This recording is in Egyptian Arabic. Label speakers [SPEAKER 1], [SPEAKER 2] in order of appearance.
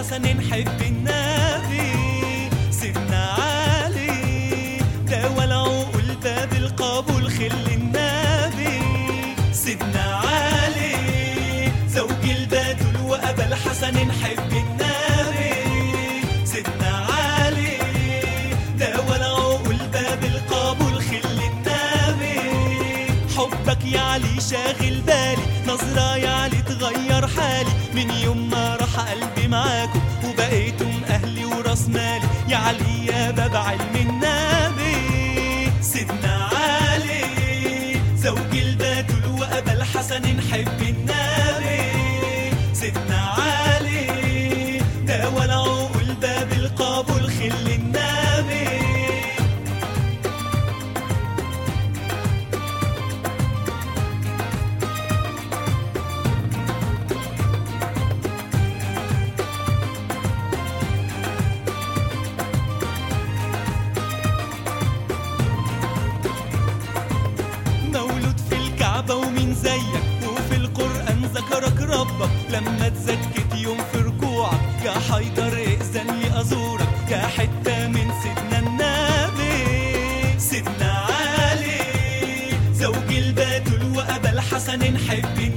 [SPEAKER 1] الحسن نحب النبي سيدنا علي ده ولا عقول باب القبول خل النبي سيدنا علي زوج البتول وأبا الحسن نحب النبي سيدنا علي ده ولا عقول باب القبول خل النبي حبك يا علي شاغل بالي نظرة يا علي تغير حالي من يوم ما راح قلبي معاكم وبقيتم أهلي وراس مالي يا علي يا باب علم النبي سيدنا علي زوج البتول وأبا الحسن نحب النبي سيدنا علي ده ولا عقول باب القبول خل النبي مولود في الكعبة ومين زيك وفي القرآن ذكرك ربك لما تزكت يوم في ركوعك يا حيدر ائذن لي أزورك يا حتة من سيدنا النبي سيدنا علي زوج البتول وأبا الحسن نحب